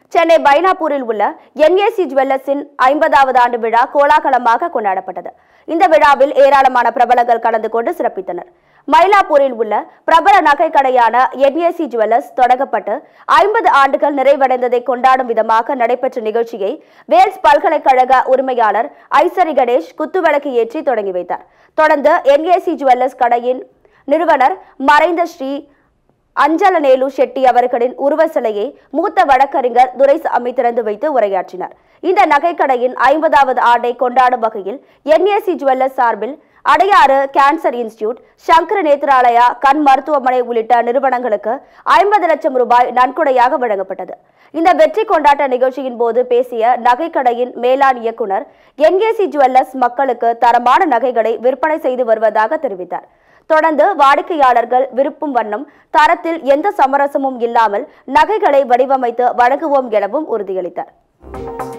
சென்னை பைனாப்பூரில் உள்ள என்ஏசி ஜுவல்லர்ஸின் ஐம்பதாவது ஆண்டு விழா கோலாகலமாக கொண்டாடப்பட்டது இந்த விழாவில் ஏராளமான பிரபலங்கள் கலந்து கொண்டு சிறப்பித்தனர் மயிலாப்பூரில் உள்ள பிரபல நகை கடையான என்ஏசி ஜுவல்லர்ஸ் தொடங்கப்பட்டு ஐம்பது ஆண்டுகள் நிறைவடைந்ததை கொண்டாடும் விதமாக நடைபெற்ற நிகழ்ச்சியை வேல்ஸ் பல்கலைக்கழக உரிமையாளர் ஐசரி கணேஷ் குத்துவிளக்கு ஏற்றி தொடங்கி வைத்தார் தொடர்ந்து என்ஏசி ஜுவல்லர்ஸ் கடையின் நிறுவனர் மறைந்த ஸ்ரீ அஞ்சலநேலு ஷெட்டி அவர்களின் உருவ சிலையை மூத்த வழக்கறிஞர் துரைசாமி திறந்து வைத்து உரையாற்றினார் இந்த நகைக்கடையின் ஐம்பதாவது ஆண்டை கொண்டாடும் வகையில் என்ஏசி ஜுவல்லர்ஸ் சார்பில் அடையாறு கேன்சர் இன்ஸ்டிடியூட் சங்கர நேத்ராலயா கண் மருத்துவமனை உள்ளிட்ட நிறுவனங்களுக்கு ஐம்பது லட்சம் ரூபாய் நன்கொடையாக வழங்கப்பட்டது இந்த வெற்றி கொண்டாட்ட நிகழ்ச்சியின் போது பேசிய நகைக்கடையின் மேலாண் இயக்குனர் என்ஏசி ஜுவல்லர்ஸ் மக்களுக்கு தரமான நகைகளை விற்பனை செய்து வருவதாக தெரிவித்தார் தொடர்ந்து வாடிக்கையாளர்கள் விருப்பும் வண்ணம் தரத்தில் எந்த சமரசமும் இல்லாமல் நகைகளை வடிவமைத்து வழங்குவோம் எனவும் உறுதியளித்தார்